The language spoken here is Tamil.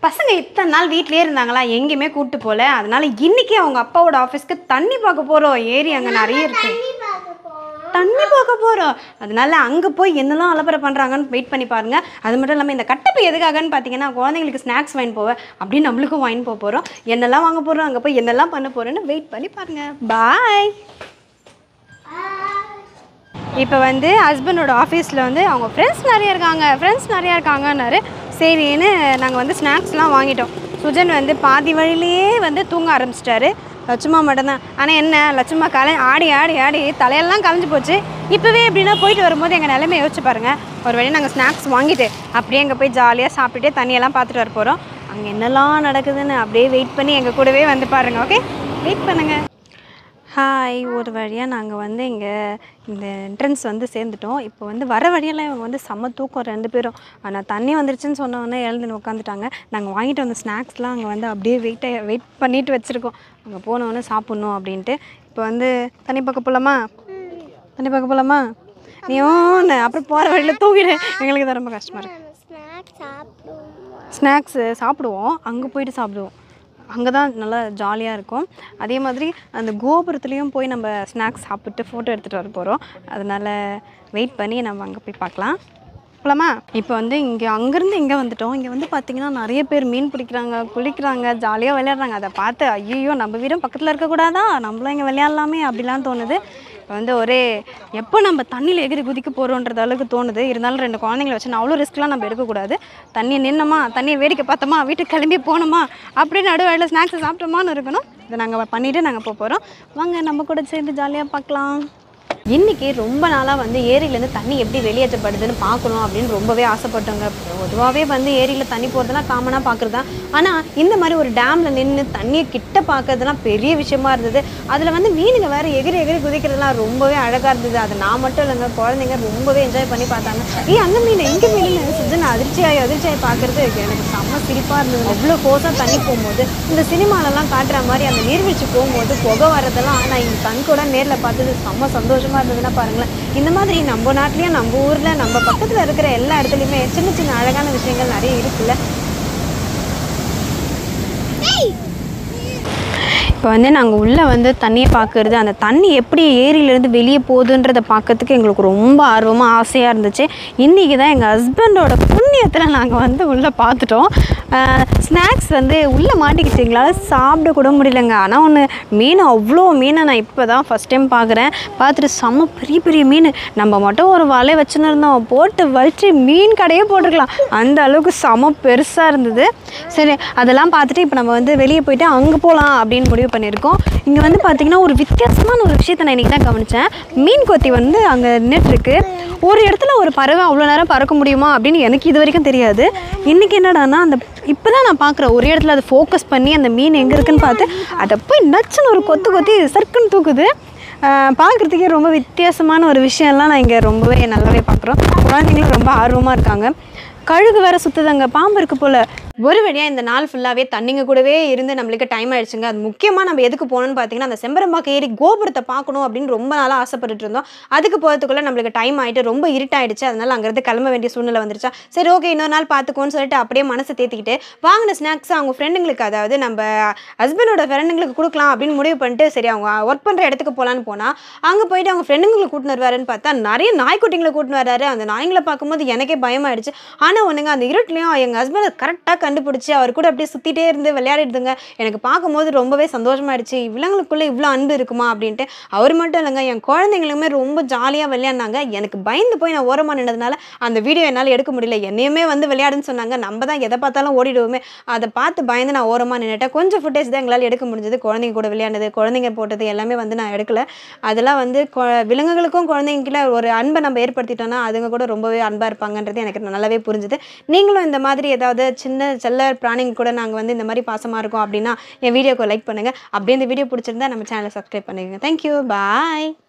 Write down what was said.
பசங்க இத்தனை நாள் வீட்லயே இருந்தாங்களா எங்கேயுமே கூட்டு போல அதனால இன்னைக்கு அவங்க அப்பாவோட ஆஃபீஸ்க்கு தண்ணி பார்க்க போறோம் ஏரி அங்க நிறைய இருக்கு தண்ணி பார்க்க போறோம் அதனால அங்க போய் என்னெல்லாம் அலப்பறை பண்றாங்கன்னு வெயிட் பண்ணி பாருங்க அது மட்டும் இல்லாமல் இந்த கட்டப்பை எதுக்காகன்னு பார்த்தீங்கன்னா குழந்தைங்களுக்கு ஸ்நாக்ஸ் வாங்கி போவேன் அப்படின்னு நம்மளுக்கும் வாங்கி போக போறோம் என்னெல்லாம் வாங்க போறோம் அங்க போய் என்னெல்லாம் பண்ண போறோம்னு வெயிட் பண்ணி பாருங்க பாய் இப்போ வந்து ஹஸ்பண்டோட ஆஃபீஸில் வந்து அவங்க ஃப்ரெண்ட்ஸ் நிறைய இருக்காங்க ஃப்ரெண்ட்ஸ் நிறையா இருக்காங்கன்னாரு சரின்னு நாங்கள் வந்து ஸ்நாக்ஸ்லாம் வாங்கிட்டோம் சுஜன் வந்து பாதி வழியிலேயே வந்து தூங்க ஆரம்பிச்சிட்டாரு லட்சுமா மட்டும்தான் ஆனால் என்ன லட்சுமா கலை ஆடி ஆடி ஆடி தலையெல்லாம் கலைஞ்சு போச்சு இப்போவே எப்படின்னா போயிட்டு வரும்போது எங்கள் நிலைமை யோசிச்சு பாருங்கள் ஒரு வழி நாங்கள் ஸ்நாக்ஸ் வாங்கிட்டு அப்படியே அங்கே போய் ஜாலியாக சாப்பிட்டுட்டு தண்ணியெல்லாம் பார்த்துட்டு வர போகிறோம் அங்கே என்னெல்லாம் நடக்குதுன்னு அப்படியே வெயிட் பண்ணி எங்கள் கூடவே வந்து பாருங்கள் ஓகே வெயிட் பண்ணுங்கள் ஹாய் ஒரு வழியாக நாங்கள் வந்து இங்கே இந்த என்ட்ரன்ஸ் வந்து சேர்ந்துட்டோம் இப்போ வந்து வர வழியெல்லாம் இவங்க வந்து செம்ம தூக்கம் ரெண்டு பேரும் ஆனால் தண்ணி வந்துருச்சுன்னு சொன்ன உடனே எழுந்து உட்காந்துட்டாங்க நாங்கள் வாங்கிட்டு வந்த ஸ்நாக்ஸ்லாம் அங்கே வந்து அப்படியே வெயிட்டை வெயிட் பண்ணிட்டு வச்சுருக்கோம் அங்கே போனோடனே சாப்பிட்ணும் அப்படின்ட்டு இப்போ வந்து தண்ணி பார்க்க போகலாமா தண்ணி பார்க்க போகலாமா நீ ஓன்னு அப்புறம் போகிற வழியில் தூங்கிடு எங்களுக்கு தான் ரொம்ப கஷ்டமாக இருக்கு ஸ்நாக்ஸ் சாப்பிடுவோம் ஸ்நாக்ஸு சாப்பிடுவோம் அங்கே போயிட்டு சாப்பிடுவோம் அங்கே தான் நல்லா ஜாலியாக இருக்கும் அதே மாதிரி அந்த கோபுரத்துலேயும் போய் நம்ம ஸ்நாக்ஸ் சாப்பிட்டு ஃபோட்டோ எடுத்துகிட்டு வர போகிறோம் அதனால் வெயிட் பண்ணி நம்ம அங்கே போய் பார்க்கலாம் போலாமா இப்போ வந்து இங்கே அங்கேருந்து இங்கே வந்துட்டோம் இங்கே வந்து பார்த்தீங்கன்னா நிறைய பேர் மீன் பிடிக்கிறாங்க குளிக்கிறாங்க ஜாலியாக விளையாடுறாங்க அதை பார்த்து ஐயோ நம்ம வீடும் பக்கத்தில் இருக்கக்கூடாதா நம்மளும் இங்கே விளையாடலாமே அப்படிலாம் தோணுது இப்போ வந்து ஒரே எப்போ நம்ம தண்ணியில் எகிரி குதிக்க போகிறோன்றது அளவுக்கு தோணுது இருந்தாலும் ரெண்டு குழந்தைங்கள வச்சு நான் அவ்வளோ ரிஸ்க்லாம் நம்ம எடுக்கக்கூடாது தண்ணியை நின்னோமா தண்ணியை வேடிக்கை பார்த்தோமா வீட்டுக்கு கிளம்பி போனோமா அப்படின்னு நடுவழியில் ஸ்நாக்ஸ் சாப்பிட்டோமான்னு இருக்கணும் இதை நாங்கள் பண்ணிவிட்டு நாங்கள் போக போகிறோம் வாங்க நம்ம கூட சேர்ந்து ஜாலியாக பார்க்கலாம் இன்றைக்கி ரொம்ப நாளாக வந்து ஏரியிலேருந்து தண்ணி எப்படி வெளியேற்றப்படுதுன்னு பார்க்கணும் அப்படின்னு ரொம்பவே ஆசைப்பட்டோங்க பொதுவாகவே வந்து ஏரியில் தண்ணி போகிறதெல்லாம் காமனாக பார்க்குறது தான் ஆனால் இந்த மாதிரி ஒரு டேமில் நின்று தண்ணியை கிட்ட பார்க்கறதுலாம் பெரிய விஷயமா இருந்தது அதில் வந்து மீனுங்க வேறு எகிரி எகிரி குதிக்கிறதுலாம் ரொம்பவே அழகாக இருந்தது அது நான் மட்டும் இல்லைங்க குழந்தைங்க ரொம்பவே என்ஜாய் பண்ணி பார்த்தாங்க ஏய் அங்கே மீன் எங்கே மீன் சுஜன் அதிர்ச்சியாகி அதிர்ச்சியாகி பார்க்குறது எனக்கு செம்ம சிரிப்பாக இருந்தது அவ்வளோ ஃபோர்ஸாக தண்ணி போகும்போது இந்த சினிமாலெல்லாம் காட்டுற மாதிரி அந்த நீர்வீழ்ச்சி போகும்போது புகை வர்றதெல்லாம் நான் என் கண் கூட நேரில் பார்த்தது செம்ம சந்தோஷமாக இருந்ததுன்னா பாருங்களேன் இந்த மாதிரி நம்ம நாட்டிலையும் நம்ம ஊரில் நம்ம பக்கத்தில் இருக்கிற எல்லா இடத்துலையுமே சின்ன சின்ன அழகான விஷயங்கள் நிறைய இருக்குல்ல இப்போ வந்து நாங்கள் உள்ளே வந்து தண்ணியை பார்க்கறது அந்த தண்ணி எப்படி ஏரியிலேருந்து வெளியே போகுதுன்றதை பார்க்கறதுக்கு எங்களுக்கு ரொம்ப ஆர்வமாக ஆசையாக இருந்துச்சு இன்றைக்கி தான் எங்கள் ஹஸ்பண்டோட புண்ணியத்தில் நாங்கள் வந்து உள்ளே பார்த்துட்டோம் ஸ்நாக்ஸ் வந்து உள்ளே மாட்டிக்கிச்சு எங்களால் சாப்பிட கூட முடியலங்க ஆனால் ஒன்று மீன் அவ்வளோ மீனை நான் இப்போ தான் ஃபஸ்ட் டைம் பார்க்குறேன் பார்த்துட்டு செம்ம பெரிய பெரிய மீன் நம்ம மட்டும் ஒரு வலை வச்சுன்னு இருந்தோம் போட்டு வலிச்சு மீன் கடையே போட்டிருக்கலாம் அந்த அளவுக்கு செம பெருசாக இருந்தது சரி அதெல்லாம் பார்த்துட்டு இப்போ நம்ம வந்து வெளியே போயிட்டு அங்கே போகலாம் அப்படின்னு முடிவு பண்ணியிருக்கோம் இங்கே வந்து பார்த்திங்கன்னா ஒரு வித்தியாசமான ஒரு விஷயத்தை நான் இன்றைக்கி தான் கவனித்தேன் மீன் கொத்தி வந்து அங்கே நின்றுட்டுருக்கு ஒரு இடத்துல ஒரு பறவை அவ்வளோ நேரம் பறக்க முடியுமா அப்படின்னு எனக்கு இது வரைக்கும் தெரியாது இன்றைக்கி என்னடான்னா அந்த இப்போ தான் நான் பார்க்குறேன் ஒரு இடத்துல அதை ஃபோக்கஸ் பண்ணி அந்த மீன் எங்கே இருக்குன்னு பார்த்து அதை போய் நச்சுன்னு ஒரு கொத்து கொத்தி சர்க்குன்னு தூக்குது பார்க்குறதுக்கே ரொம்ப வித்தியாசமான ஒரு விஷயம்லாம் நான் இங்கே ரொம்பவே நல்லாவே பார்க்குறோம் குழந்தைங்களும் ரொம்ப ஆர்வமாக இருக்காங்க கழுகு வேற சுற்றுதாங்க பாம்பு இருக்கு போல் ஒரு வழியாக இந்த நாள் ஃபுல்லாகவே தண்ணிங்க கூடவே இருந்து நம்மளுக்கு டைம் ஆயிடுச்சுங்க அது முக்கியமாக நம்ம எதுக்கு போகணும்னு பார்த்தீங்கன்னா அந்த செம்பரம்பாக்கம் ஏரி கோபுரத்தை பார்க்கணும் அப்படின்னு ரொம்ப நாளாக ஆசைப்பட்டுட்டு இருந்தோம் அதுக்கு போகிறதுக்குள்ளே நம்மளுக்கு டைம் ஆகிட்டு ரொம்ப இருட்டாயிடுச்சு அதனால அங்கேருந்து கிளம்ப வேண்டிய சூழ்நிலை வந்துருச்சா சரி ஓகே இன்னொரு நாள் பார்த்துக்கோன்னு சொல்லிட்டு அப்படியே மனசை தேத்திக்கிட்டு வாங்கின ஸ்நாக்ஸ் அவங்க ஃப்ரெண்டுங்களுக்கு அதாவது நம்ம ஹஸ்பண்டோட ஃப்ரெண்டுங்களுக்கு கொடுக்கலாம் அப்படின்னு முடிவு பண்ணிட்டு சரி அவங்க ஒர்க் பண்ணுற இடத்துக்கு போகலான்னு போனால் அங்கே போயிட்டு அவங்க ஃப்ரெண்டுங்களை கூட்டின்னு வருவாருன்னு பார்த்தா நிறைய நாய்க்குட்டிங்களை கூட்டின்னு வராரு அந்த நாய்ங்களை பார்க்கும்போது எனக்கே பயமாயிடுச்சு ஆனால் ஒன்றுங்க அந்த இருட்டுலையும் எங்கள் ஹஸ்பண்ட் கரெக்டாக கண்டுபிடிச்சி அவர் கூட அப்படியே சுற்றிட்டே இருந்து விளையாடிடுதுங்க எனக்கு பார்க்கும்போது ரொம்பவே சந்தோஷமாயிடுச்சு இவங்களுக்குள்ளே இவ்வளோ அன்பு இருக்குமா அப்படின்ட்டு அவர் மட்டும் இல்லைங்க என் குழந்தைங்களுமே ரொம்ப ஜாலியாக விளையாடினாங்க எனக்கு பயந்து போய் நான் ஓரமாக நின்றதுனால அந்த வீடியோ என்னால் எடுக்க முடியல என்னையுமே வந்து விளையாடுன்னு சொன்னாங்க நம்ம தான் எதை பார்த்தாலும் ஓடிடுவோமே அதை பார்த்து பயந்து நான் ஓரமாக நின்றுட்டேன் கொஞ்சம் ஃபுட்டேஜ் தான் எங்களால் எடுக்க முடிஞ்சது குழந்தைங்க கூட விளையாண்டது குழந்தைங்க போட்டது எல்லாமே வந்து நான் எடுக்கல அதெல்லாம் வந்து கொ- விலங்குகளுக்கும் குழந்தைங்களுக்குள்ள ஒரு அன்பை நம்ம ஏற்படுத்திட்டோம்னா அதுங்க கூட ரொம்பவே அன்பாக இருப்பாங்கன்றது எனக்கு நல்லாவே புரிஞ்சுது நீங்களும் இந்த மாதிரி ஏதாவது சின்ன செல்ல பிராணிங்க கூட நாங்கள் வந்து இந்த மாதிரி பாசமாக இருக்கோம் அப்படின்னா என் வீடியோக்கு லைக் பண்ணுங்கள் அப்படியே இந்த வீடியோ பிடிச்சிருந்தா நம்ம சேனலை சப்ஸ்கிரைப் பண்ணுங்க தேங்க்யூ பாய்